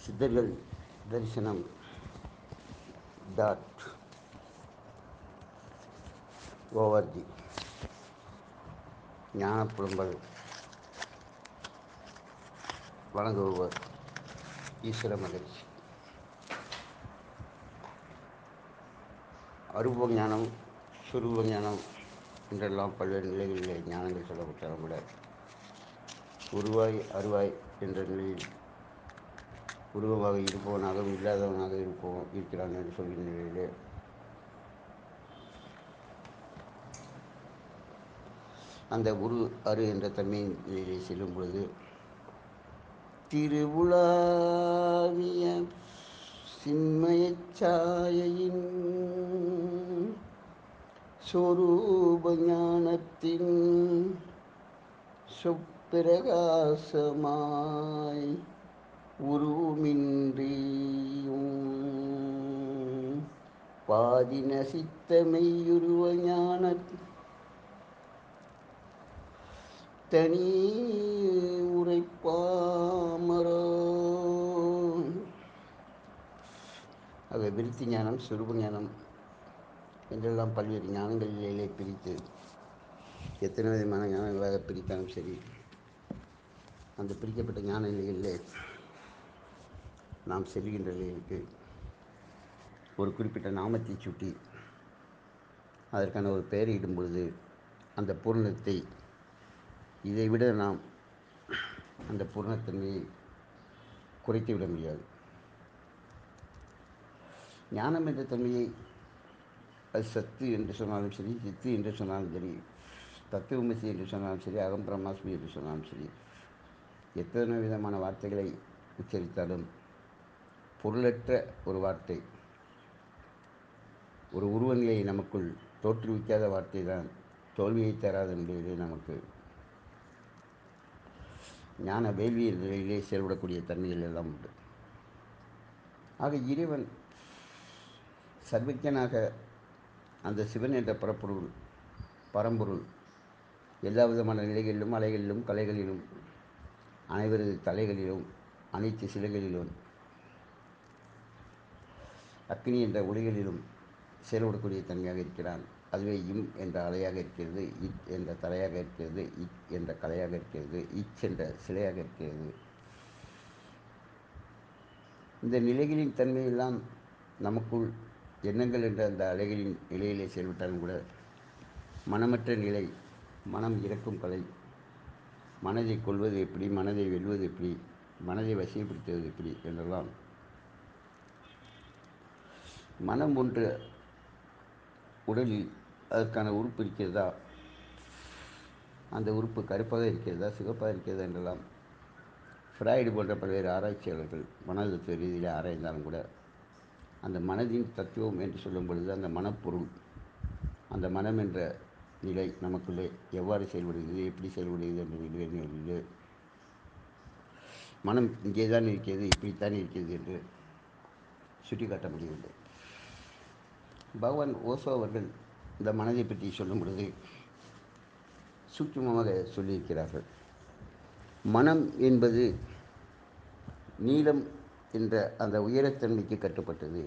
சித்தர்கள் தரிசனம் dot O R G ஞானப்புலம்பல் வழங்குபவர் ஈஸ்வர மகிழ்ச்சி அருவ ஞானம் சுரூப ஞானம் என்றெல்லாம் பல்வேறு நிலைகளிலே ஞானங்கள் சொல்லப்பட்டாலும் கூட உருவாய் அருவாய் என்ற நிலையில் உருவமாக இருப்பவனாகவும் இல்லாதவனாக இருப்பவன் இருக்கிறான் என்று சொல்கின்ற நிலையிலே அந்த உரு அரு என்ற தன்மையின் நிலையிலே செல்லும் பொழுது திருவுலாவிய சின்மயச் சாயையின் சொரூப ஞானத்தின் சொப்பிரகாசமாய் உருவமின்றியும் பாதி நசித்த மெய்யுருவ ஞான தனி உரைப்பாமரோ ஆக விருத்தி ஞானம் சுரூப ஞானம் என்றெல்லாம் பல்வேறு ஞானங்களிலே பிரித்து எத்தனை விதமான ஞானங்களாக பிரித்தாலும் சரி அந்த பிரிக்கப்பட்ட ஞான நிலைகளிலே நாம் செல்கின்ற நிலைக்கு ஒரு குறிப்பிட்ட நாமத்தை சுட்டி அதற்கான ஒரு பெயரை இடும் பொழுது அந்த பூர்ணத்தை இதைவிட நாம் அந்த பூர்ணத்தன்மையை குறைத்து விட முடியாது ஞானம் என்ற தன்மையை அது சத்து என்று சொன்னாலும் சரி சித்து என்று சொன்னாலும் சரி தத்துவமசி என்று சொன்னாலும் சரி அகம் பிரம்மாஸ்மி என்று சொன்னாலும் சரி எத்தனை விதமான வார்த்தைகளை உச்சரித்தாலும் பொருளற்ற ஒரு வார்த்தை ஒரு உருவநிலையை நமக்குள் தோற்றுவிக்காத வார்த்தை தான் தோல்வியை தராத நிலையிலே நமக்கு ஞான வேள்வி என்ற நிலையிலே செயல்படக்கூடிய தன்மைகள் எல்லாம் உண்டு ஆக இறைவன் சர்வஜனாக அந்த சிவன் என்ற பரப்பொருள் பரம்பொருள் எல்லா விதமான நிலைகளிலும் அலைகளிலும் கலைகளிலும் அனைவரது தலைகளிலும் அனைத்து சிலைகளிலும் அக்னி என்ற ஒளிகளிலும் செயல்படக்கூடிய தன்மையாக இருக்கிறான் அதுவே இம் என்ற அலையாக இருக்கிறது இத் என்ற தலையாக இருக்கிறது இக் என்ற கலையாக இருக்கிறது இச் என்ற சிலையாக இருக்கிறது இந்த நிலைகளின் தன்மையெல்லாம் நமக்குள் எண்ணங்கள் என்ற அந்த அலைகளின் நிலையிலே செயல்பட்டாலும் கூட மனமற்ற நிலை மனம் இறக்கும் கலை மனதை கொள்வது எப்படி மனதை வெல்வது எப்படி மனதை வசியப்படுத்துவது எப்படி என்றெல்லாம் மனம் ஒன்று உடலில் அதற்கான உறுப்பு இருக்கிறதா அந்த உறுப்பு கருப்பாக இருக்கிறதா சிவப்பாக இருக்கிறதா என்றெல்லாம் ஃப்ராய்டு போன்ற பல்வேறு ஆராய்ச்சியாளர்கள் மனதத்துவ ரீதியில் ஆராய்ந்தாலும் கூட அந்த மனதின் தத்துவம் என்று சொல்லும் பொழுது அந்த மனப்பொருள் அந்த மனம் என்ற நிலை நமக்குள்ளே எவ்வாறு செயல்படுகிறது எப்படி செயல்படுகிறது என்ற நிலைகளிலே மனம் இங்கே தான் இருக்கிறது இப்படித்தான் இருக்கிறது என்று சுட்டிக்காட்ட முடியவில்லை பகவான் ஓசோ அவர்கள் இந்த மனதை பற்றி சொல்லும் பொழுது சூட்சமமாக சொல்லியிருக்கிறார்கள் மனம் என்பது நீளம் என்ற அந்த உயரத்தன்மைக்கு கட்டுப்பட்டது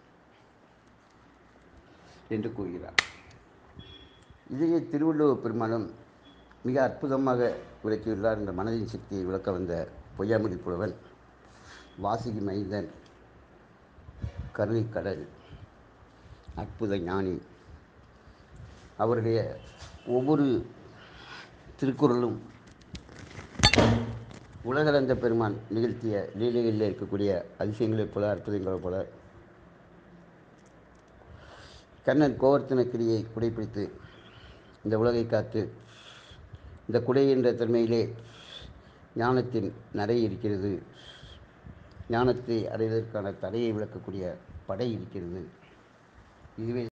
என்று கூறுகிறார் இதையே திருவள்ளுவர் பெருமானும் மிக அற்புதமாக விளக்கியுள்ளார் இந்த மனதின் சக்தியை விளக்க வந்த பொய்யாமொழி புலவன் வாசுகி மைந்தன் கருணைக்கடல் அற்புத ஞானி அவருடைய ஒவ்வொரு திருக்குறளும் உலகளந்த பெருமான் நிகழ்த்திய லீலைகளில் இருக்கக்கூடிய அதிசயங்களைப் போல அற்புதங்களைப் போல கண்ணன் கோவர்த்தனக்கிரியை குடைப்பிடித்து இந்த உலகை காத்து இந்த குடை என்ற தன்மையிலே ஞானத்தின் நடை இருக்கிறது ஞானத்தை அடைவதற்கான தடையை விளக்கக்கூடிய படை இருக்கிறது இதுவே